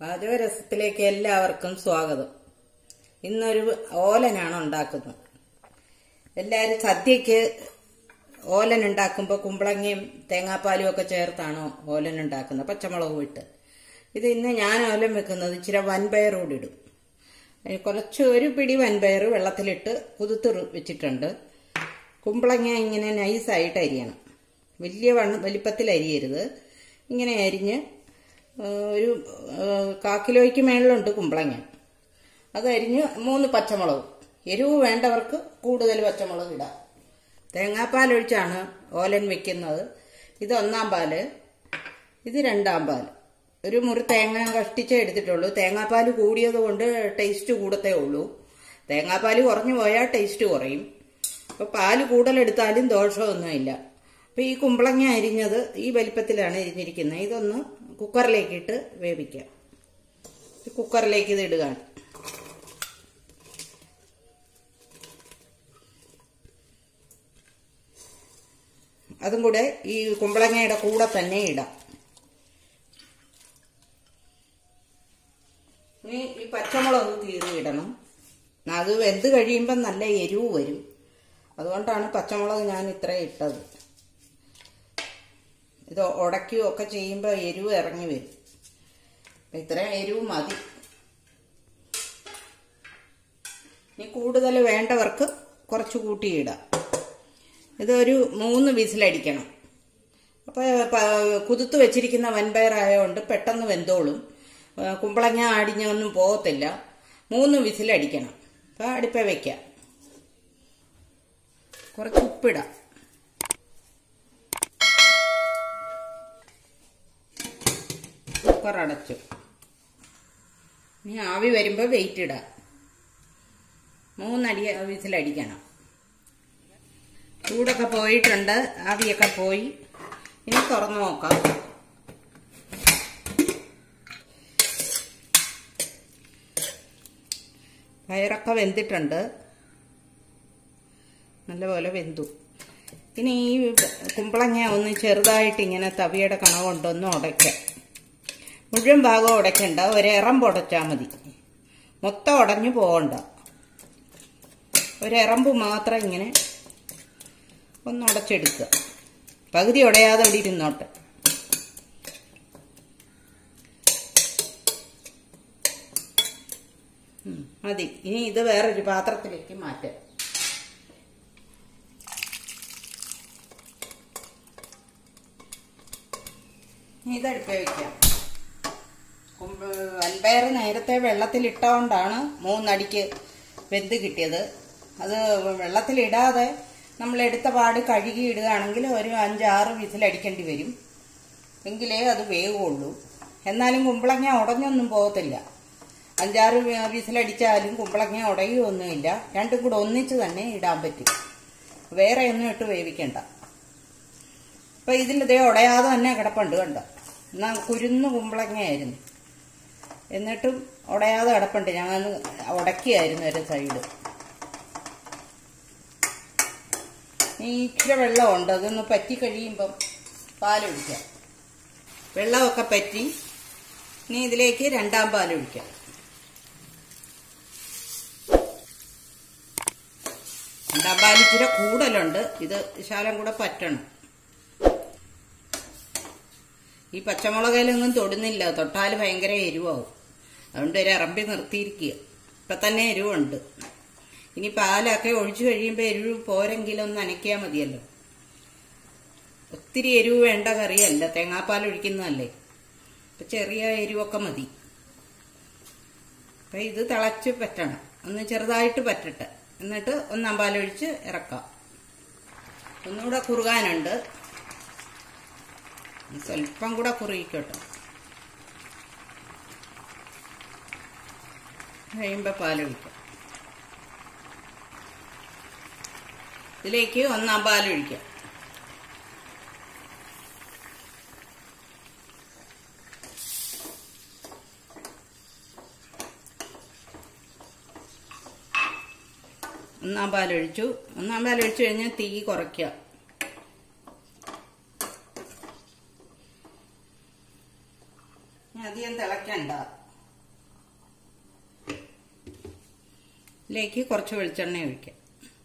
പാചകരസത്തിലേക്ക് എല്ലാവർക്കും സ്വാഗതം ഇന്നൊരു ഓലനാണ് ഉണ്ടാക്കുന്നത് എല്ലാവരും സദ്യക്ക് ഓലൻ ഉണ്ടാക്കുമ്പോൾ കുമ്പളങ്ങയും തേങ്ങാപ്പാലും ഒക്കെ ചേർത്താണ് ഓലൻ ഉണ്ടാക്കുന്നത് പച്ചമുളകും ഇട്ട് ഇത് ഇന്ന് ഞാൻ ഓലൻ വെക്കുന്നത് ഇച്ചിരി വൻപയർ കൂടി ഇടും അതിന് കുറച്ച് ഒരു പിടി വൻപയർ വെള്ളത്തിലിട്ട് കുതിർത്ത് വെച്ചിട്ടുണ്ട് കുമ്പളങ്ങ ഇങ്ങനെ നൈസായിട്ട് അരിയണം വലിയ വണ്ണം വലിപ്പത്തിൽ അരിയരുത് ഇങ്ങനെ അരിഞ്ഞ് ആ, ഒരു ആ, കാക്കിലോയ്ക്ക് മേളിലുണ്ട് കുമ്പളങ്ങ അത് അരിഞ്ഞ് മൂന്ന് പച്ചമുളക് എരിവ് വേണ്ടവർക്ക് കൂടുതൽ പച്ചമുളക് ഇടാം തേങ്ങാപ്പാൽ ഒഴിച്ചാണ് ഓലൻ വെക്കുന്നത് ഇത് ഒന്നാം പാല് ഇത് രണ്ടാം പാൽ ഒരു മുറി തേങ്ങ കഷ്ടിച്ചേ എടുത്തിട്ടുള്ളൂ തേങ്ങാപ്പാൽ കൂടിയത് കൊണ്ട് ടേസ്റ്റ് കൂടത്തേ ഉള്ളൂ തേങ്ങാപ്പാൽ കുറഞ്ഞു പോയാൽ ടേസ്റ്റ് കുറയും അപ്പോൾ പാല് കൂടുതലെടുത്താലും ദോഷമൊന്നുമില്ല അപ്പോൾ ഈ കുമ്പളങ്ങ അരിഞ്ഞത് ഈ വലിപ്പത്തിലാണ് അരിഞ്ഞിരിക്കുന്നത് ഇതൊന്ന് കുക്കറിലേക്ക് ഇട്ട് വേവിക്കാം ഈ കുക്കറിലേക്ക് ഇത് ഇടുകയാണ് അതും കൂടെ ഈ കുമ്പളങ്ങയുടെ കൂടെ തന്നെ ഇടാം ഇനി ഈ പച്ചമുളക് കീറി ഇടണം അത് വെന്ത് കഴിയുമ്പം നല്ല എരിവ് വരും അതുകൊണ്ടാണ് പച്ചമുളക് ഞാൻ ഇത്ര ഇട്ടത് ഇത് ഉടയ്ക്കുകയോ ഒക്കെ ചെയ്യുമ്പോൾ എരിവ് ഇറങ്ങി വരും അപ്പം ഇത്രയും എരിവ് മതി ഇനി കൂടുതൽ വേണ്ടവർക്ക് കുറച്ച് കൂട്ടിയിടാം ഇതൊരു മൂന്ന് വിസിലടിക്കണം അപ്പോൾ കുതിർത്ത് വെച്ചിരിക്കുന്ന വൻപയറായതുകൊണ്ട് പെട്ടെന്ന് വെന്തോളും ആ, കുമ്പളങ്ങ അടിഞ്ഞൊന്നും പോകത്തില്ല മൂന്ന് വിസിലടിക്കണം അപ്പോൾ അടുപ്പേ വയ്ക്കാം കുറച്ച് ഉപ്പിടാം കുക്കർ അടച്ചു ഇനി ആവി വരുമ്പോൾ വെയിറ്റ് ഇടാം മൂന്നടി വിസിലടിക്കണം ചൂടൊക്കെ പോയിട്ടുണ്ട് ആവിയൊക്കെ പോയി ഇനി തുറന്നു നോക്കാം പയറൊക്കെ വെന്തിട്ടുണ്ട് നല്ലപോലെ വെന്തു ഇനി ഈ കുമ്പളങ്ങ ഒന്ന് ചെറുതായിട്ട് ഇങ്ങനെ തവിയുടെ കണ കൊണ്ടൊന്ന് ഉടയ്ക്കാം മുഴുവൻ ഭാഗം ഉടയ്ക്കണ്ട ഒരെറമ്പ് ഉടച്ചാൽ മതി മൊത്തം ഉടഞ്ഞു പോകണ്ട ഒരെറമ്പ് മാത്രം ഇങ്ങനെ ഒന്ന് ഉടച്ചെടുക്കുക പകുതി ഉടയാതെ അവിടെ ഇരുന്നോട്ടെ ഉം, മതി ഇനി ഇത് വേറൊരു പാത്രത്തിലേക്ക് മാറ്റാം ഇനി ഇതെടുപ്പേ വയ്ക്കാം കുമ്പ- വൻപയർ നേരത്തെ വെള്ളത്തിലിട്ടുകൊണ്ടാണ് മൂന്നടിക്ക് വെന്ത് കിട്ടിയത് അത് വെള്ളത്തിലിടാതെ നമ്മൾ എടുത്ത പാട് കഴുകി ഇടുകയാണെങ്കിൽ ഒരു അഞ്ചാറ് വിസിലടിക്കേണ്ടി വരും എങ്കിലേ അത് വേവുള്ളൂ എന്നാലും കുമ്പളങ്ങ ഉടഞ്ഞൊന്നും പോകത്തില്ല അഞ്ചാറ് വി- വിസിലടിച്ചാലും കുമ്പളങ്ങ ഉടയുമൊന്നുമില്ല രണ്ടും കൂടെ ഒന്നിച്ച് തന്നെ ഇടാൻ പറ്റും വേറെ ഒന്നും ഇട്ട് വേവിക്കണ്ട അപ്പൊ ഇതിലിതേ ഉടയാതെ തന്നെ കിടപ്പുണ്ട് കണ്ടോ എന്നാ കുരുന്ന് കുമ്പളങ്ങയായിരുന്നു എന്നിട്ടും ഉടയാതെ കിടപ്പുണ്ട് ഞങ്ങൾ ഉടക്കിയായിരുന്നു ഒരു സൈഡ് ഈ ഇച്ചിരി വെള്ളമുണ്ട് അതൊന്ന് പറ്റി കഴിയുമ്പം പാലൊഴിക്കാം വെള്ളമൊക്കെ പറ്റി ഇനി ഇതിലേക്ക് രണ്ടാം പാലൊഴിക്കാം രണ്ടാം പാൽ ഇച്ചിരി കൂടുതലുണ്ട് ഇത് ശാലം കൂടെ പറ്റണം ഈ പച്ചമുളകിലൊന്നും തൊടുന്നില്ല തൊട്ടാൽ ഭയങ്കര എരിവാവും അതുകൊണ്ട് ഒരു ഇറമ്പി നിർത്തിയിരിക്കുക ഇപ്പൊ തന്നെ എരിവുണ്ട് ഇനി പാലൊക്കെ ഒഴിച്ചു കഴിയുമ്പോൾ എരിവ് പോരെങ്കിലും ഒന്ന് അനക്കിയാൽ മതിയല്ലോ ഒത്തിരി എരിവ് വേണ്ട കറിയല്ല തേങ്ങാപ്പാൽ ഒഴിക്കുന്നതല്ലേ ഇപ്പൊ ചെറിയ എരിവൊക്കെ മതി അപ്പൊ ഇത് തിളച്ച് പറ്റണം ഒന്ന് ചെറുതായിട്ട് പറ്റട്ടെ എന്നിട്ട് ഒന്നാം പാലൊഴിച്ച് ഇറക്കാം ഒന്നുകൂടെ കുറുകാനുണ്ട് സ്വല്പം കൂടെ കുറുകിക്കോട്ടെ കഴിയുമ്പോൾ പാലൊഴിക്കാം ഇതിലേക്ക് ഒന്നാം പാലൊഴിക്കാം ഒന്നാം പാലൊഴിച്ചു ഒന്നാം പാലൊഴിച്ചു കഴിഞ്ഞാൽ തീ കുറയ്ക്കുക ഇനി അധികം തിളക്കണ്ട ഇതിലേക്ക് കുറച്ച് വെളിച്ചെണ്ണ ഒഴിക്കാം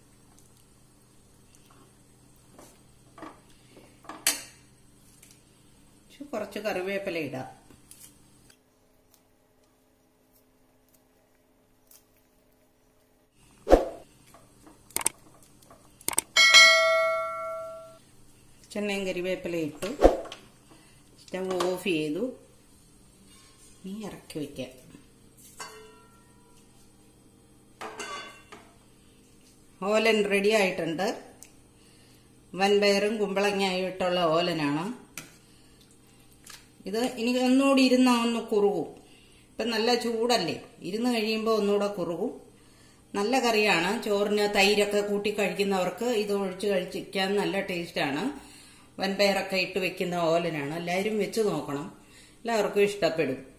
കുറച്ച് കറിവേപ്പില ഇടാം ചെണ്ണയും കരിവേപ്പില ഇട്ടു സ്റ്റവ് ഓഫ് ചെയ്തു നീ ഇറക്കി വയ്ക്കാം ഓലൻ റെഡി ആയിട്ടുണ്ട് വൻപയറും കുമ്പളങ്ങയും ഇട്ടുള്ള ഓലനാണ് ഇത് ഇനി ഒന്നുകൂടി ഇരുന്ന ഒന്ന് കുറുകും ഇപ്പം നല്ല ചൂടല്ലേ ഇരുന്ന് കഴിയുമ്പോൾ ഒന്നുകൂടെ കുറുകും നല്ല കറിയാണ് ചോറിന് തൈരൊക്കെ കൂട്ടി കഴിക്കുന്നവർക്ക് ഇത് ഒഴിച്ച് കഴിക്കാൻ നല്ല ടേസ്റ്റാണ് വൻപയറൊക്കെ ഇട്ട് വെക്കുന്ന ഓലനാണ് എല്ലാവരും വെച്ച് നോക്കണം എല്ലാവർക്കും ഇഷ്ടപ്പെടും